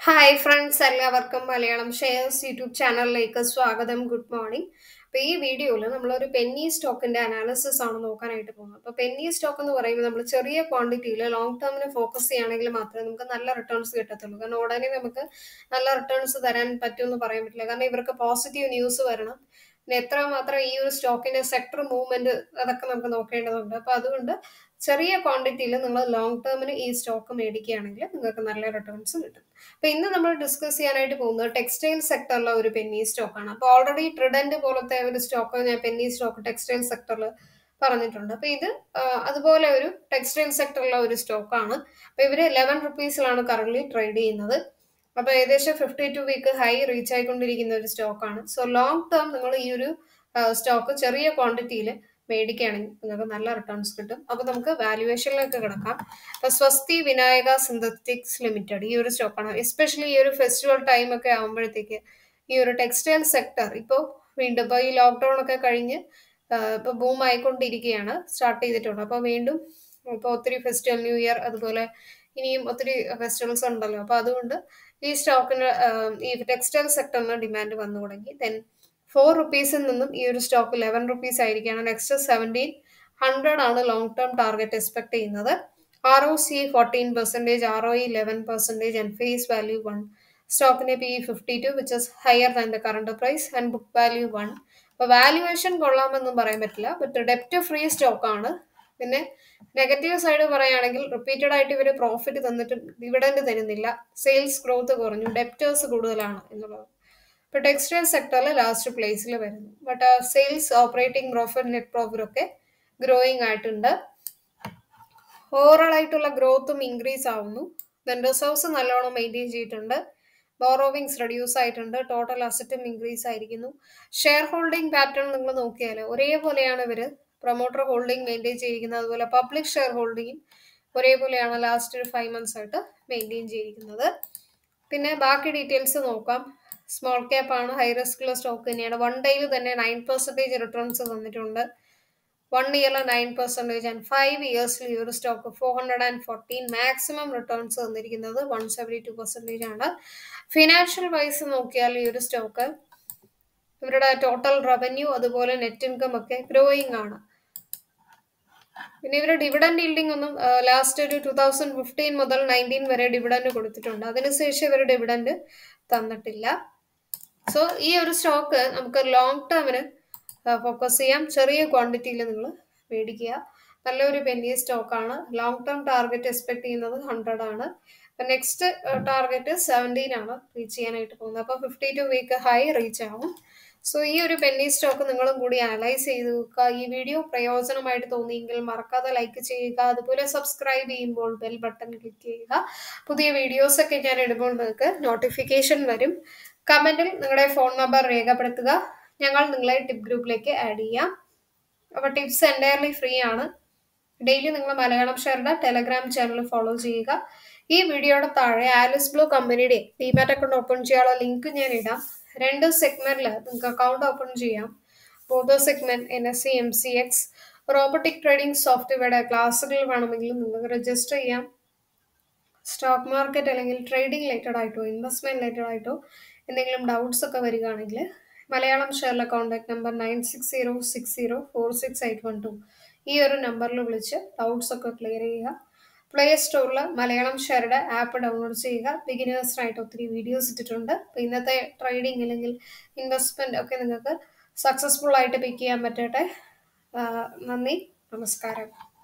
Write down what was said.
hi friends എല്ലാവർക്കും Malayalam shares YouTube ചാനലിലേക്ക് സ്വാഗതം ഗുഡ് മോർണിംഗ് അപ്പോൾ ഈ വീഡിയോയിൽ നമ്മളൊരു പെന്നി സ്റ്റോക്കിന്റെ അനാലിസിസ് ആണ് നോക്കാനായിട്ട് പോകുന്നത് അപ്പോൾ പെന്നി സ്റ്റോക്ക് എന്ന് പറയുമ്പോൾ നമ്മൾ ചെറിയ ക്വാണ്ടിറ്റിയിൽ ലോങ് ടേമിന് ഫോക്കസ് ചെയ്യുകയാണെങ്കിൽ മാത്രമേ നമുക്ക് നല്ല റിട്ടേൺസ് കിട്ടത്തുള്ളൂ കാരണം ഉടനെ നമുക്ക് നല്ല റിട്ടേൺസ് തരാൻ പറ്റുമെന്ന് പറയാൻ പറ്റില്ല കാരണം ഇവർക്ക് പോസിറ്റീവ് ന്യൂസ് വരണം പിന്നെ എത്ര മാത്രം ഈ ഒരു സ്റ്റോക്കിന്റെ സെക്ടർ മൂവ്മെന്റ് അതൊക്കെ നമുക്ക് നോക്കേണ്ടതുണ്ട് അപ്പൊ അതുകൊണ്ട് ചെറിയ ക്വാണ്ടിറ്റിയിൽ നിങ്ങൾ ലോങ് ടേമിന് ഈ സ്റ്റോക്ക് മേടിക്കുകയാണെങ്കിൽ നിങ്ങൾക്ക് നല്ല റിട്ടേൺസ് കിട്ടും അപ്പൊ ഇന്ന് നമ്മൾ ഡിസ്കസ് ചെയ്യാനായിട്ട് പോകുന്നത് ടെക്സ്റ്റൈൽ സെക്ടറിലെ ഒരു പെന്നി സ്റ്റോക്കാണ് അപ്പൊ ഓൾറെഡി ട്രിഡന്റ് പോലത്തെ ഒരു സ്റ്റോക്ക് ഞാൻ പെന്നി സ്റ്റോക്ക് ടെക്സ്റ്റൈൽ സെക്ടറിൽ പറഞ്ഞിട്ടുണ്ട് അപ്പൊ ഇത് ആ, അതുപോലെ ഒരു ടെക്സ്റ്റൈൽ സെക്ടറിലെ ഒരു സ്റ്റോക്കാണ് അപ്പൊ ഇവര് ലെവൻ റുപ്പീസിലാണ് കറന്റ് ട്രേഡ് ചെയ്യുന്നത് അപ്പൊ ഏകദേശം fifty two week high reach ആയിക്കൊണ്ടിരിക്കുന്ന ഒരു സ്റ്റോക്കാണ് സോ ലോങ് ടേം നിങ്ങൾ ഈ ഒരു സ്റ്റോക്ക് ചെറിയ ക്വാണ്ടിറ്റിയിൽ മേടിക്കുകയാണെങ്കിൽ നിങ്ങൾക്ക് നല്ല റിട്ടേൺസ് കിട്ടും അപ്പൊ നമുക്ക് വാല്യുവേഷനിലേക്ക് കിടക്കാം അപ്പൊ സ്വസ്തി വിനായക സിന്തറ്റിക്സ് ലിമിറ്റഡ് ഈ ഒരു സ്റ്റോക്കാണ് എസ്പെഷ്യലി ഈ ഒരു ഫെസ്റ്റിവൽ ടൈം ഒക്കെ ആകുമ്പോഴത്തേക്ക് ഈ ഒരു ടെക്സ്റ്റൈൽ സെക്ടർ ഇപ്പോൾ വീണ്ടും ഇപ്പോൾ ഈ ലോക്ക്ഡൗൺ ഒക്കെ കഴിഞ്ഞ് ഇപ്പോൾ ബൂം ആയിക്കൊണ്ടിരിക്കുകയാണ് സ്റ്റാർട്ട് ചെയ്തിട്ടുണ്ട് അപ്പോൾ വീണ്ടും ഇപ്പോൾ ഒത്തിരി ഫെസ്റ്റിവൽ ന്യൂ ഇയർ അതുപോലെ ഇനിയും ഒത്തിരി ഫെസ്റ്റിവൽസ് ഉണ്ടല്ലോ അപ്പോൾ അതുകൊണ്ട് ഈ സ്റ്റോക്കിന് ഈ ടെക്സ്റ്റൈൽ സെക്ടറിന് ഡിമാൻഡ് വന്നു തുടങ്ങി ദെൻ ഫോർ റുപ്പീസിൽ നിന്നും ഈ ഒരു സ്റ്റോക്ക് ലെവൻ റുപ്പീസ് ആയിരിക്കുകയാണ് നെക്സ്റ്റ് സെവൻറ്റീൻ ഹൺഡ്രഡ് ആണ് ലോങ് ടേം ടാർഗറ്റ് എക്സ്പെക്ട് ചെയ്യുന്നത് R O C fourteen percentage R O E eleven percentage and face value one സ്റ്റോക്കിന്റെ P fifty two which is higher than the current price and book value one അപ്പോൾ valuation കൊള്ളാമെന്നും പറയാൻ പറ്റില്ല but ഡെപ്റ്റ് free സ്റ്റോക്കാണ് പിന്നെ negative side പറയുകയാണെങ്കിൽ repeated ആയിട്ട് ഇവർ പ്രോഫിറ്റ് തന്നിട്ടും ഡിവിഡൻഡ് തരുന്നില്ല സെയിൽസ് ഗ്രോത്ത് കുറഞ്ഞു ഡെപ്റ്റേഴ്സ് കൂടുതലാണ് എന്നുള്ളത് ഇപ്പോൾ ടെക്സ്റ്റൈൽ സെക്ടറിൽ ലാസ്റ്റ് പ്ലേസിൽ വരുന്നു but sales operating profit net profit ഒക്കെ ഗ്രോയിങ് ആയിട്ടുണ്ട് ഓവറോൾ ആയിട്ടുള്ള ഗ്രോത്തും ഇൻക്രീസ് ആവുന്നു ദെൻ റിസർവ്സ് നല്ലോണം മെയിൻറ്റെയിൻ ചെയ്തിട്ടുണ്ട് ബോറോവിങ്സ് റെഡ്യൂസ് ആയിട്ടുണ്ട് ടോട്ടൽ അസറ്റും ഇൻക്രീസ് ആയിരിക്കുന്നു ഷെയർ ഹോൾഡിംഗ് പാറ്റേൺ നിങ്ങൾ നോക്കിയാൽ ഒരേപോലെയാണ് ഇവർ പ്രൊമോട്ടർ ഹോൾഡിംഗ് മെയിൻറ്റെയിൻ ചെയ്തിരിക്കുന്നത് അതുപോലെ പബ്ലിക് ഷെയർ ഹോൾഡിങ്ങും ഒരേപോലെയാണ് ലാസ്റ്റ് ഒരു ഫൈവ് മന്ത്സ് ആയിട്ട് മെയിൻറ്റെയിൻ ചെയ്തിരിക്കുന്നത് പിന്നെ ബാക്കി ഡീറ്റെയിൽസ് നോക്കാം സ്മോൾ ക്യാപ്പ് ആണ് ഹൈ റിസ്ക് ഉള്ള സ്റ്റോക്ക് തന്നെയാണ് വൺ ഡേയിൽ തന്നെ നയൻ പെർസെൻറ്റേജ് റിട്ടേൺസ് തന്നിട്ടുണ്ട് വൺ ഇയറിൽ നയൻ പെർസെൻറ്റേജ് ആൻഡ് ഫൈവ് ഇയേഴ്സിൽ ഈ ഒരു stock four hundred and fourteen maximum returns തന്നിരിക്കുന്നത് വൺ സെവൻറ്റി ടു പെർസെൻറ്റേജ് ആണ് ഫിനാൻഷ്യൽ വൈസ് നോക്കിയാൽ ഈ ഒരു സ്റ്റോക്ക് ഇവരുടെ ടോട്ടൽ റവന്യൂ അതുപോലെ നെറ്റ് ഇൻകം ഒക്കെ ഗ്രോയിങ് ആണ് പിന്നെ ഇവർ ഡിവിഡൻഡ് ഈൽഡിംഗ് ഒന്നും ലാസ്റ്റ് ഒരു ടൂ തൗസൻഡ് ഫിഫ്റ്റീൻ മുതൽ നയൻറ്റീൻ വരെ ഡിവിഡൻഡ് കൊടുത്തിട്ടുണ്ട് അതിനുശേഷം ഇവർ ഡിവിഡൻഡ് തന്നിട്ടില്ല സോ ഈ ഒരു സ്റ്റോക്ക് നമുക്ക് ലോങ് ടേമിന് ഫോക്കസ് ചെയ്യാം ചെറിയ ക്വാണ്ടിറ്റിയിൽ നിങ്ങൾ മേടിക്കുക നല്ലൊരു പെന്നി സ്റ്റോക്കാണ് ലോങ് ടേം ടാർഗറ്റ് എക്സ്പെക്ട് ചെയ്യുന്നത് ഹൺഡ്രഡ് ആണ് അപ്പം നെക്സ്റ്റ് ടാർഗറ്റ് സെവൻറ്റീൻ ആണ് റീച്ച് ചെയ്യാനായിട്ട് പോകുന്നത് അപ്പോൾ fifty two week high reach ആവും സോ ഈ ഒരു പെന്നി സ്റ്റോക്ക് നിങ്ങളും കൂടി അനലൈസ് ചെയ്ത് നോക്കുക ഈ വീഡിയോ പ്രയോജനമായിട്ട് തോന്നിയെങ്കിൽ മറക്കാതെ ലൈക്ക് ചെയ്യുക അതുപോലെ സബ്സ്ക്രൈബ് ചെയ്യുമ്പോൾ ബെൽ ബട്ടൺ ക്ലിക്ക് ചെയ്യുക പുതിയ വീഡിയോസ് ഒക്കെ ഞാൻ ഇടുമ്പോൾ നിങ്ങൾക്ക് നോട്ടിഫിക്കേഷൻ വരും കമന്റിൽ നിങ്ങളുടെ ഫോൺ നമ്പർ രേഖപ്പെടുത്തുക ഞങ്ങൾ നിങ്ങളെ ടിപ്പ് ഗ്രൂപ്പിലേക്ക് ആഡ് ചെയ്യാം അപ്പോൾ ടിപ്സ് എൻറ്റയർലി ഫ്രീ ആണ് ഡെയിലി നിങ്ങൾ മലയാളം ഷെയറുടെ ടെലഗ്രാം ചാനൽ ഫോളോ ചെയ്യുക ഈ വീഡിയോയുടെ താഴെ ആലിസ് ബ്ലൂ കമ്പനിയുടെ ഡിമാറ്റ് അക്കൗണ്ട് ഓപ്പൺ ചെയ്യാനുള്ള ലിങ്ക് ഞാൻ ഇടാം രണ്ട് സെഗ്മെന്റിൽ നിങ്ങൾക്ക് അക്കൗണ്ട് ഓപ്പൺ ചെയ്യാം both segment N S C M C X robotic trading സോഫ്റ്റ്വെയറുടെ ക്ലാസ്സുകൾ വേണമെങ്കിൽ നിങ്ങൾക്ക് രജിസ്റ്റർ ചെയ്യാം സ്റ്റോക്ക് മാർക്കറ്റ് അല്ലെങ്കിൽ ട്രേഡിംഗ് റിലേറ്റഡ് ആയിട്ടോ ഇൻവെസ്റ്റ്മെന്റ് റിലേറ്റഡ് ആയിട്ടോ എന്തെങ്കിലും ഡൗട്ട്സ് ഒക്കെ വരികയാണെങ്കിൽ മലയാളം ഷെയറിലെ contact number nine six zero six zero four six eight one two ഈ ഒരു നമ്പറിൽ വിളിച്ച് ഡൗട്ട്സ് ഒക്കെ ക്ലിയർ ചെയ്യുക പ്ലേ സ്റ്റോറിൽ മലയാളം ഷെയറുടെ ആപ്പ് ഡൗൺലോഡ് ചെയ്യുക ബിഗിനേഴ്സിനായിട്ട് ഒത്തിരി വീഡിയോസ് ഇട്ടിട്ടുണ്ട് അപ്പോൾ ഇന്നത്തെ ട്രേഡിംഗ് അല്ലെങ്കിൽ ഇൻവെസ്റ്റ്മെന്റ് ഒക്കെ നിങ്ങൾക്ക് സക്സസ്ഫുൾ ആയിട്ട് പിക്ക് ചെയ്യാൻ പറ്റട്ടെ ആ, നന്ദി നമസ്കാരം